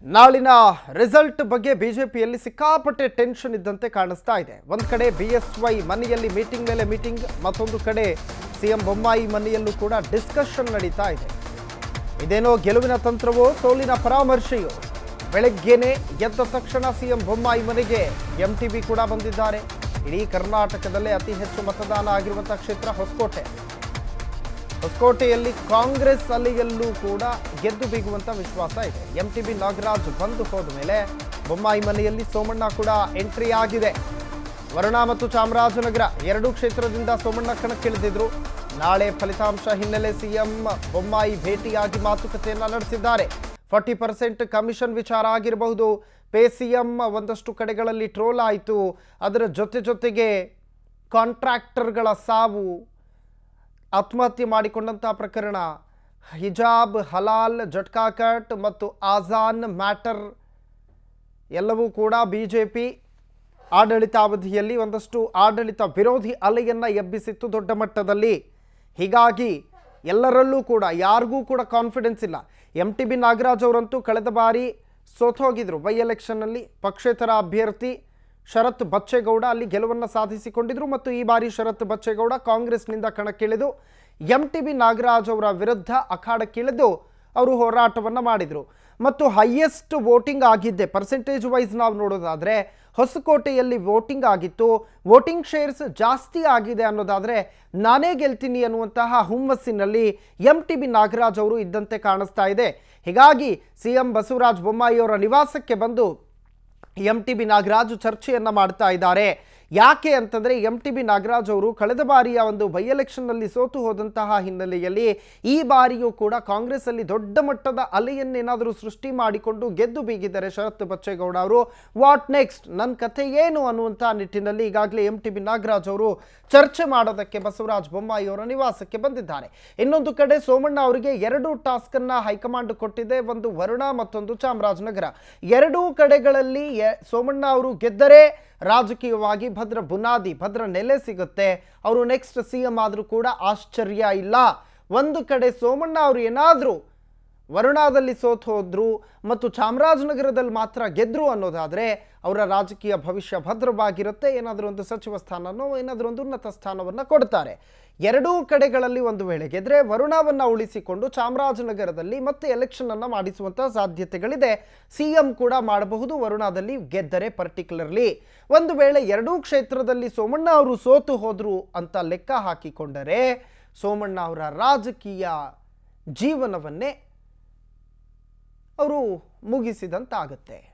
ನಾಳಿನ ರಿಸಲ್ಟ್ ಬಗ್ಗೆ ಬಿಜೆಪಿಯಲ್ಲಿ ಸಿಕ್ಕಾಪಟ್ಟೆ ಟೆನ್ಷನ್ ಇದ್ದಂತೆ ಕಾಣಿಸ್ತಾ ಇದೆ ಒಂದು ಕಡೆ ಬಿ ಎಸ್ ವೈ ಮನೆಯಲ್ಲಿ ಮೀಟಿಂಗ್ ಮೇಲೆ ಮೀಟಿಂಗ್ ಮತ್ತೊಂದು ಕಡೆ ಸಿಎಂ ಬೊಮ್ಮಾಯಿ ಮನೆಯಲ್ಲೂ ಕೂಡ ಡಿಸ್ಕಷನ್ ನಡೀತಾ ಇದೆ ಇದೇನೋ ಗೆಲುವಿನ ತಂತ್ರವೋ ಸೋಲಿನ ಪರಾಮರ್ಶೆಯೋ ಬೆಳಗ್ಗೆನೆ ಗೆದ್ದ ತಕ್ಷಣ ಸಿಎಂ ಬೊಮ್ಮಾಯಿ ಮನೆಗೆ ಎಂ ಟಿ ಬಿ ಕೂಡ ಬಂದಿದ್ದಾರೆ ಇಡೀ ಕರ್ನಾಟಕದಲ್ಲೇ ಅತಿ ಹೆಚ್ಚು ಮತದಾನ ಆಗಿರುವಂತಹ ಕ್ಷೇತ್ರ ಹೊಸಕೋಟೆ ಹೊಸಕೋಟೆಯಲ್ಲಿ ಕಾಂಗ್ರೆಸ್ ಅಲ್ಲಿಯಲ್ಲೂ ಕೂಡ ಗೆದ್ದು ಬೀಗುವಂತ ವಿಶ್ವಾಸ ಇದೆ ಎಂ ಟಿ ಬಿ ನಾಗರಾಜ್ ಬಂದು ಹೋದ ಮೇಲೆ ಬೊಮ್ಮಾಯಿ ಮನೆಯಲ್ಲಿ ಸೋಮಣ್ಣ ಕೂಡ ಎಂಟ್ರಿ ಆಗಿದೆ ವರುಣ ಮತ್ತು ಚಾಮರಾಜನಗರ ಎರಡೂ ಕ್ಷೇತ್ರದಿಂದ ಸೋಮಣ್ಣ ಕಣಕ್ಕಿಳಿದಿದ್ರು ನಾಳೆ ಫಲಿತಾಂಶ ಹಿನ್ನೆಲೆ ಸಿಎಂ ಬೊಮ್ಮಾಯಿ ಭೇಟಿಯಾಗಿ ಮಾತುಕತೆಯನ್ನ ನಡೆಸಿದ್ದಾರೆ ಫಾರ್ಟಿ ಪರ್ಸೆಂಟ್ ಕಮಿಷನ್ ವಿಚಾರ ಆಗಿರಬಹುದು ಪೇ ಸಿಎಂ ಒಂದಷ್ಟು ಕಡೆಗಳಲ್ಲಿ ಟ್ರೋಲ್ ಆಯಿತು ಅದರ ಜೊತೆ ಜೊತೆಗೆ ಕಾಂಟ್ರಾಕ್ಟರ್ಗಳ ಸಾವು ಆತ್ಮಹತ್ಯೆ ಮಾಡಿಕೊಂಡಂತಹ ಪ್ರಕರಣ ಹಿಜಾಬ್ ಹಲಾಲ್ ಜಟ್ಕಾ ಕಟ್ ಮತ್ತು ಆಜಾನ್ ಮ್ಯಾಟರ್ ಎಲ್ಲವೂ ಕೂಡ ಬಿ ಜೆ ಪಿ ಆಡಳಿತಾವಧಿಯಲ್ಲಿ ಒಂದಷ್ಟು ಆಡಳಿತ ವಿರೋಧಿ ಅಲೆಯನ್ನು ಎಬ್ಬಿಸಿತ್ತು ದೊಡ್ಡ ಮಟ್ಟದಲ್ಲಿ ಹೀಗಾಗಿ ಎಲ್ಲರಲ್ಲೂ ಕೂಡ ಯಾರಿಗೂ ಕೂಡ ಕಾನ್ಫಿಡೆನ್ಸ್ ಇಲ್ಲ ಎಂ ಟಿ ಬಿ ನಾಗರಾಜ್ ಅವರಂತೂ ಕಳೆದ ಬಾರಿ ಸೋತೋಗಿದ್ರು ಬೈ ಎಲೆಕ್ಷನ್ನಲ್ಲಿ ಪಕ್ಷೇತರ ಅಭ್ಯರ್ಥಿ ಶರತ್ ಬಚ್ಚೇಗೌಡ ಅಲ್ಲಿ ಗೆಲುವನ್ನು ಸಾಧಿಸಿಕೊಂಡಿದ್ರು ಮತ್ತು ಈ ಬಾರಿ ಶರತ್ ಬಚ್ಚೇಗೌಡ ಕಾಂಗ್ರೆಸ್ನಿಂದ ಕಣಕ್ಕಿಳಿದು ಎಂ ಟಿ ಬಿ ನಾಗರಾಜ್ ಅವರ ವಿರುದ್ಧ ಅಖಾಡಕ್ಕಿಳಿದು ಅವರು ಹೋರಾಟವನ್ನು ಮಾಡಿದರು ಮತ್ತು ಹೈಯೆಸ್ಟ್ ವೋಟಿಂಗ್ ಆಗಿದ್ದೆ ಪರ್ಸೆಂಟೇಜ್ ವೈಸ್ ನಾವು ನೋಡೋದಾದರೆ ಹೊಸಕೋಟೆಯಲ್ಲಿ ವೋಟಿಂಗ್ ಆಗಿತ್ತು ವೋಟಿಂಗ್ ಶೇರ್ಸ್ ಜಾಸ್ತಿ ಆಗಿದೆ ಅನ್ನೋದಾದರೆ ನಾನೇ ಗೆಲ್ತೀನಿ ಅನ್ನುವಂತಹ ಹುಮ್ಮಸ್ಸಿನಲ್ಲಿ ಎಂ ಟಿ ಬಿ ನಾಗರಾಜ್ ಅವರು ಇದ್ದಂತೆ ಕಾಣಿಸ್ತಾ ಇದೆ ಹೀಗಾಗಿ ಸಿ ಎಂ ಬಸವರಾಜ ಬೊಮ್ಮಾಯಿ ಅವರ ನಿವಾಸಕ್ಕೆ ಬಂದು ಎಂ ಟಿ ಬಿ ನಾಗರಾಜ್ ಚರ್ಚೆಯನ್ನ ಮಾಡ್ತಾ ಇದ್ದಾರೆ ಯಾಕೆ ಅಂತಂದರೆ ಎಂ ಟಿ ಬಿ ನಾಗರಾಜ್ ಅವರು ಕಳೆದ ಬಾರಿಯ ಒಂದು ಬೈ ಎಲೆಕ್ಷನ್ನಲ್ಲಿ ಸೋತು ಹೋದಂತಹ ಹಿನ್ನೆಲೆಯಲ್ಲಿ ಈ ಬಾರಿಯೂ ಕೂಡ ಕಾಂಗ್ರೆಸ್ಸಲ್ಲಿ ದೊಡ್ಡ ಮಟ್ಟದ ಅಲೆಯನ್ನೇನಾದರೂ ಸೃಷ್ಟಿ ಮಾಡಿಕೊಂಡು ಗೆದ್ದು ಬೀಗಿದ್ದಾರೆ ಶರತ್ ಬಚ್ಚೇಗೌಡ ಅವರು ವಾಟ್ ನೆಕ್ಸ್ಟ್ ನನ್ನ ಕಥೆ ಏನು ಅನ್ನುವಂಥ ನಿಟ್ಟಿನಲ್ಲಿ ಈಗಾಗಲೇ ಎಂ ಟಿ ಬಿ ನಾಗರಾಜ್ ಅವರು ಚರ್ಚೆ ಮಾಡೋದಕ್ಕೆ ಬಸವರಾಜ ಬೊಮ್ಮಾಯಿ ಅವರ ನಿವಾಸಕ್ಕೆ ಬಂದಿದ್ದಾರೆ ಇನ್ನೊಂದು ಕಡೆ ಸೋಮಣ್ಣ ಅವರಿಗೆ ಎರಡು ಟಾಸ್ಕನ್ನು ಹೈಕಮಾಂಡ್ ಕೊಟ್ಟಿದೆ ಒಂದು ವರುಣ ಮತ್ತೊಂದು ಚಾಮರಾಜನಗರ ಎರಡೂ ಕಡೆಗಳಲ್ಲಿ ಎ- ಸೋಮಣ್ಣ ಅವರು ಗೆದ್ದರೆ ರಾಜಕೀಯವಾಗಿ ಭದ್ರ ಬುನಾದಿ ಭದ್ರ ನೆಲೆ ಸಿಗುತ್ತೆ ಅವರು ನೆಕ್ಸ್ಟ್ ಸಿ ಎಂ ಆದರೂ ಕೂಡ ಆಶ್ಚರ್ಯ ಇಲ್ಲ ಒಂದು ಕಡೆ ಸೋಮಣ್ಣ ಅವರು ಏನಾದರೂ ವರುಣಾದಲ್ಲಿ ಸೋತು ಹೋದ್ರು ಮತ್ತು ಚಾಮರಾಜನಗರದಲ್ಲಿ ಮಾತ್ರ ಗೆದ್ರು ಅನ್ನೋದಾದರೆ ಅವರ ರಾಜಕೀಯ ಭವಿಷ್ಯ ಭದ್ರವಾಗಿರುತ್ತೆ ಏನಾದರೂ ಒಂದು ಸಚಿವ ಸ್ಥಾನನೋ ಏನಾದರೂ ಒಂದು ಉನ್ನತ ಸ್ಥಾನವನ್ನು ಕೊಡ್ತಾರೆ ಎರಡೂ ಕಡೆಗಳಲ್ಲಿ ಒಂದು ವೇಳೆ ಗೆದ್ರೆ ವರುಣವನ್ನು ಉಳಿಸಿಕೊಂಡು ಚಾಮರಾಜನಗರದಲ್ಲಿ ಮತ್ತೆ ಎಲೆಕ್ಷನ್ ಅನ್ನು ಮಾಡಿಸುವಂತಹ ಸಾಧ್ಯತೆಗಳಿದೆ ಸಿ ಎಂ ಕೂಡ ಮಾಡಬಹುದು ವರುಣಾದಲ್ಲಿ ಗೆದ್ದರೆ ಪರ್ಟಿಕ್ಯುಲರ್ಲಿ ಒಂದು ವೇಳೆ ಎರಡೂ ಕ್ಷೇತ್ರದಲ್ಲಿ ಸೋಮಣ್ಣ ಅವರು ಸೋತು ಹೋದ್ರು ಅಂತ ಲೆಕ್ಕ ಹಾಕಿಕೊಂಡರೆ ಸೋಮಣ್ಣ ಅವರ ರಾಜಕೀಯ ಜೀವನವನ್ನೇ ಅವರು ಮುಗಿಸಿದಂತಾಗುತ್ತೆ